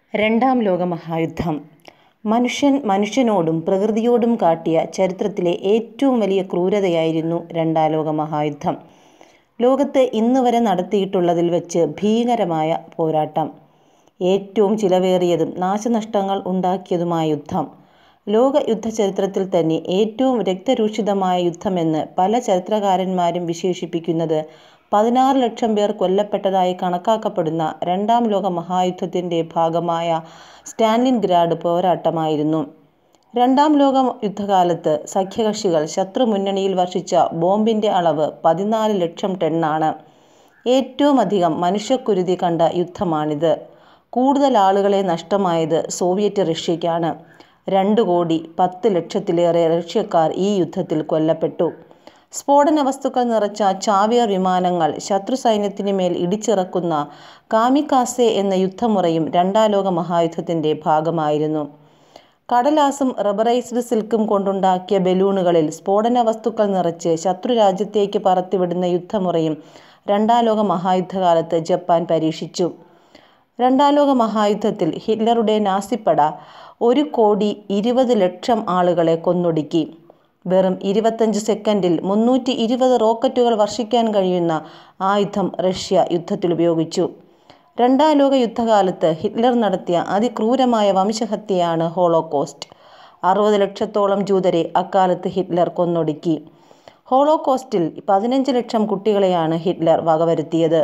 രണ്ടാം ലോകമഹായുദ്ധം മനുഷ്യൻ മനുഷ്യനോടും പ്രകൃതിയോടും കാട്ടിയ ചരിത്രത്തിലെ ഏറ്റവും വലിയ ക്രൂരതയായിരുന്നു രണ്ടാം ലോകമഹായുദ്ധം ലോകത്ത് ഇന്നുവരെ നടത്തിയിട്ടുള്ളതിൽ വച്ച് ഭീകരമായ പോരാട്ടം ഏറ്റവും ചിലവേറിയതും നാശനഷ്ടങ്ങൾ ഉണ്ടാക്കിയതുമായ യുദ്ധം ലോക യുദ്ധചരിത്രത്തിൽ തന്നെ ഏറ്റവും രക്തരൂക്ഷിതമായ യുദ്ധമെന്ന് പല ചരിത്രകാരന്മാരും വിശേഷിപ്പിക്കുന്നത് പതിനാറ് ലക്ഷം പേർ കൊല്ലപ്പെട്ടതായി കണക്കാക്കപ്പെടുന്ന രണ്ടാം ലോക മഹായുദ്ധത്തിൻ്റെ ഭാഗമായ സ്റ്റാലിൻഗ്രാഡ് പോരാട്ടമായിരുന്നു രണ്ടാം ലോക യുദ്ധകാലത്ത് സഖ്യകക്ഷികൾ ശത്രുമുന്നണിയിൽ വർഷിച്ച ബോംബിൻ്റെ അളവ് പതിനാല് ലക്ഷം ടണ്ണാണ് ഏറ്റവും അധികം മനുഷ്യക്കുരുതി കണ്ട യുദ്ധമാണിത് കൂടുതൽ ആളുകളെ നഷ്ടമായത് സോവിയറ്റ് റഷ്യയ്ക്കാണ് രണ്ട് കോടി പത്ത് ലക്ഷത്തിലേറെ റഷ്യക്കാർ ഈ യുദ്ധത്തിൽ കൊല്ലപ്പെട്ടു സ്ഫോടന വസ്തുക്കൾ നിറച്ച ചാവിയർ വിമാനങ്ങൾ ശത്രു സൈന്യത്തിന് മേൽ ഇടിച്ചിറക്കുന്ന കാമിക്കാസെ എന്ന യുദ്ധമുറയും രണ്ടാം ലോക മഹായുദ്ധത്തിൻ്റെ ഭാഗമായിരുന്നു കടലാസും റബ്ബറൈസ്ഡ് സിൽക്കും കൊണ്ടുണ്ടാക്കിയ ബലൂണുകളിൽ സ്ഫോടന വസ്തുക്കൾ നിറച്ച് ശത്രു രാജ്യത്തേക്ക് പറത്തിവിടുന്ന യുദ്ധമുറയും രണ്ടാം ലോക മഹായുദ്ധകാലത്ത് ജപ്പാൻ പരീക്ഷിച്ചു രണ്ടാം ലോക മഹായുദ്ധത്തിൽ ഹിറ്റ്ലറുടെ നാസിപ്പട ഒരു കോടി ഇരുപത് ലക്ഷം ആളുകളെ കൊന്നൊടുക്കി വെറും ഇരുപത്തഞ്ച് സെക്കൻഡിൽ മുന്നൂറ്റി ഇരുപത് റോക്കറ്റുകൾ വർഷിക്കാൻ കഴിയുന്ന ആയുധം റഷ്യ യുദ്ധത്തിൽ ഉപയോഗിച്ചു രണ്ടാം ലോക യുദ്ധകാലത്ത് ഹിറ്റ്ലർ നടത്തിയ അതിക്രൂരമായ വംശഹത്യയാണ് ഹോളോകോസ്റ്റ് അറുപത് ലക്ഷത്തോളം ജൂതരെ അക്കാലത്ത് ഹിറ്റ്ലർ കൊന്നൊടുക്കി ഹോളോകോസ്റ്റിൽ പതിനഞ്ച് ലക്ഷം കുട്ടികളെയാണ് ഹിറ്റ്ലർ വകവരുത്തിയത്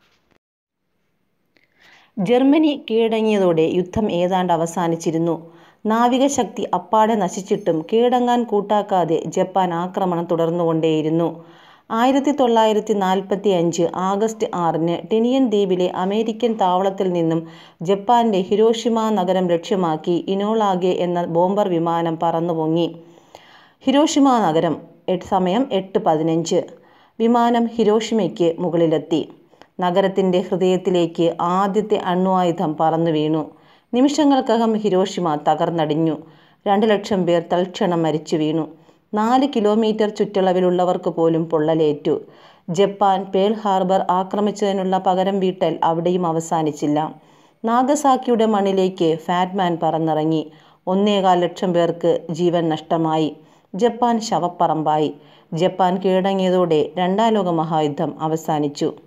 ജർമ്മനി കീഴടങ്ങിയതോടെ യുദ്ധം ഏതാണ്ട് അവസാനിച്ചിരുന്നു നാവികശക്തി അപ്പാടെ നശിച്ചിട്ടും കീഴടങ്ങാൻ കൂട്ടാക്കാതെ ജപ്പാൻ ആക്രമണം തുടർന്നുകൊണ്ടേയിരുന്നു ആയിരത്തി തൊള്ളായിരത്തി നാൽപ്പത്തി അഞ്ച് ആഗസ്റ്റ് ആറിന് ടെനിയൻ ദ്വീപിലെ അമേരിക്കൻ താവളത്തിൽ നിന്നും ജപ്പാന്റെ ഹിരോഷിമ നഗരം ലക്ഷ്യമാക്കി ഇനോളാഗെ എന്ന ബോംബർ വിമാനം പറന്നുപൊങ്ങി ഹിരോഷിമ നഗരം സമയം എട്ട് പതിനഞ്ച് വിമാനം ഹിരോഷിമയ്ക്ക് മുകളിലെത്തി നഗരത്തിൻ്റെ ഹൃദയത്തിലേക്ക് ആദ്യത്തെ അണ്വായുധം പറന്നു വീണു നിമിഷങ്ങൾക്കകം ഹിരോഷിമ തകർന്നടിഞ്ഞു രണ്ട് ലക്ഷം പേർ തൽക്ഷണം മരിച്ചു വീണു നാല് കിലോമീറ്റർ ചുറ്റളവിലുള്ളവർക്ക് പോലും പൊള്ളലേറ്റു ജപ്പാൻ പേൾ ഹാർബർ ആക്രമിച്ചതിനുള്ള പകരം വീട്ടൽ അവിടെയും അവസാനിച്ചില്ല നാഗസാക്കിയുടെ മണ്ണിലേക്ക് ഫാറ്റ്മാൻ പറന്നിറങ്ങി ഒന്നേകാൽ ലക്ഷം പേർക്ക് ജീവൻ നഷ്ടമായി ജപ്പാൻ ശവപ്പറമ്പായി ജപ്പാൻ കീഴടങ്ങിയതോടെ രണ്ടാം ലോക മഹായുദ്ധം അവസാനിച്ചു